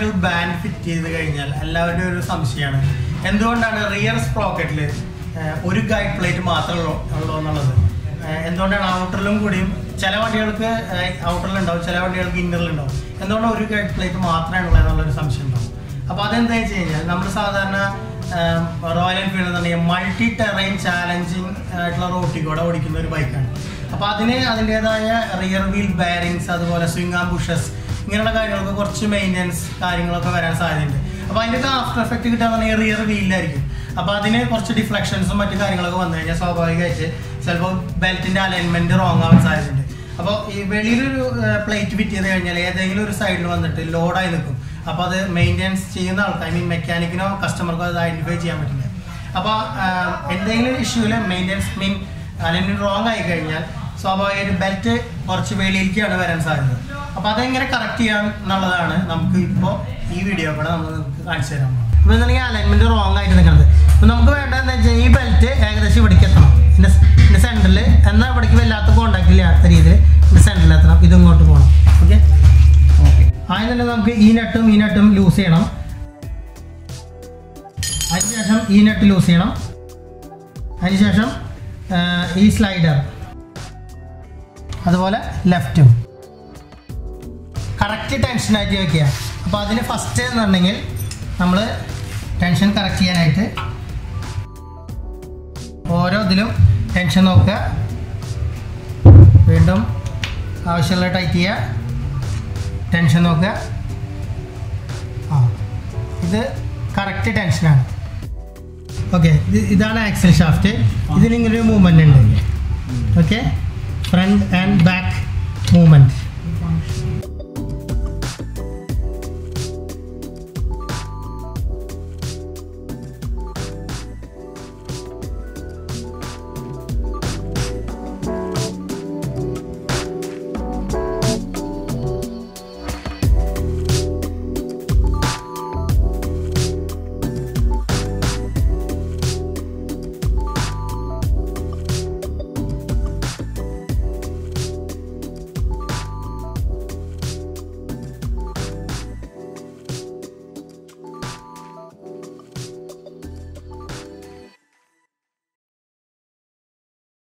cycle band fit ചെയ്ത് കഴിഞ്ഞാൽ എല്ലാവരുടെയും ഒരു സംശയമാണ് എന്തുകൊണ്ടാണ് റിയർ സ്പ്രോക്കറ്റിൽ ഒരു ഗൈഡ് പ്ലേറ്റ് മാത്രമേ ഉള്ളൂ ഉള്ളൂ എന്നുള്ളത് ഏഹ് എന്തുകൊണ്ടാണ് ഔട്ടറിലും കൂടിയും ചില വണ്ടികൾക്ക് ഔട്ടറിലുണ്ടാവും ചില വണ്ടികൾക്ക് ഇന്നറിലുണ്ടാവും എന്തുകൊണ്ടാണ് ഒരു ഗൈഡ് പ്ലേറ്റ് മാത്രമേ ഉള്ളത് എന്നുള്ളൊരു സംശയം ഉണ്ടാവും അപ്പോൾ അതെന്താ വെച്ച് കഴിഞ്ഞാൽ നമ്മൾ സാധാരണ റോയൽ എൻഫീൽഡ് എന്നുണ്ടെങ്കിൽ മൾട്ടി ടെറൈൻ ചാലഞ്ചിങ് ആയിട്ടുള്ള റോട്ടിൽ കൂടെ ഓടിക്കുന്ന ഒരു ബൈക്കാണ് അപ്പോൾ അതിന് അതിൻ്റെതായ റിയർ വീൽ ബെയറിങ്സ് അതുപോലെ സ്വിംഗ് ആം ബുഷസ് ഇങ്ങനെയുള്ള കാര്യങ്ങൾക്ക് കുറച്ച് മെയിൻ്റെനൻസ് കാര്യങ്ങളൊക്കെ വരാൻ സാധ്യതയുണ്ട് അപ്പോൾ അതിൻ്റെ ആഫ്റ്റർ എഫക്റ്റ് കിട്ടാന്നുണ്ടെങ്കിൽ റിയർ വീലിലായിരിക്കും അപ്പോൾ അതിന് കുറച്ച് ഡിഫ്ലക്ഷൻസും മറ്റു കാര്യങ്ങളൊക്കെ വന്നു കഴിഞ്ഞാൽ സ്വാഭാവികമായിട്ട് ചിലപ്പോൾ ബെൽറ്റിൻ്റെ അലൈൻമെൻറ്റ് റോങ് ആവാൻ സാധ്യതയുണ്ട് അപ്പോൾ ഈ വെളിയിലൊരു പ്ലേറ്റ് ഫിറ്റ് ചെയ്ത് കഴിഞ്ഞാൽ ഏതെങ്കിലും ഒരു സൈഡിൽ വന്നിട്ട് ലോഡായി നിൽക്കും അപ്പോൾ അത് മെയിൻ്റെനൻസ് ചെയ്യുന്ന ആൾക്ക് ഐ മീൻ മെക്കാനിക്കിനോ കസ്റ്റമർക്കോ അത് ഐഡൻറ്റിഫൈ ചെയ്യാൻ പറ്റില്ല അപ്പോൾ എന്തെങ്കിലും ഇഷ്യൂവിൽ മെയിൻ്റെനൻസ് മീൻ അല്ലെങ്കിൽ റോങ് ആയി കഴിഞ്ഞാൽ സ്വാഭാവികമായിട്ട് ബെൽറ്റ് കുറച്ച് വെളിയിലേക്കാണ് വരാൻ സാധ്യത അപ്പോൾ അതെങ്ങനെ കറക്റ്റ് ചെയ്യാം എന്നുള്ളതാണ് നമുക്ക് ഇപ്പോൾ ഈ വീഡിയോ കൂടെ നമ്മൾ നമുക്ക് കാണിച്ചു തരാൻ പോകുന്നത് അപ്പോൾ ഇതാണെങ്കിൽ അലൈൻമെൻറ്റ് റോങ് ആയിട്ട് നിൽക്കുന്നത് അപ്പോൾ നമുക്ക് വേണ്ടത് എന്താ വെച്ചാൽ ഈ ബെൽറ്റ് ഏകദേശം ഇവിടേക്ക് എത്തണം ഇതിൻ്റെ ഇതിൻ്റെ സെൻറ്ററിൽ എന്നാൽ ഇവിടേക്ക് വല്ലാത്ത കോണ്ടാക്ട് ഇല്ലാത്ത രീതിയിൽ ഇതിൻ്റെ സെൻറ്ററിൽ എത്തണം ഇത് ഇങ്ങോട്ട് പോകണം ഓക്കെ ഓക്കെ ആദ്യം തന്നെ നമുക്ക് ഈ നട്ടും ഈ നട്ടും ലൂസ് ചെയ്യണം അതിനുശേഷം ഈ നട്ട് ലൂസ് ചെയ്യണം അതിനുശേഷം ആ, ഈ സ്ലൈഡർ അതുപോലെ ലെഫ്റ്റും കറക്റ്റ് ടെൻഷനായിട്ട് വെക്കുക അപ്പോൾ അതിന് ഫസ്റ്റ് എന്നുണ്ടെങ്കിൽ നമ്മൾ ടെൻഷൻ കറക്റ്റ് ചെയ്യാനായിട്ട് ഓരോ ഇതിലും ടെൻഷൻ നോക്കുക വീണ്ടും ആവശ്യമുള്ള ടൈറ്റ് ചെയ്യുക ടെൻഷൻ നോക്കുക ആ ഇത് കറക്റ്റ് ടെൻഷനാണ് ഓക്കെ ഇതാണ് ആക്സൽ ഷാഫ്റ്റ് ഇതിനിങ്ങനെ ഒരു മൂവ്മെൻ്റ് ഉണ്ട് okay front and back movement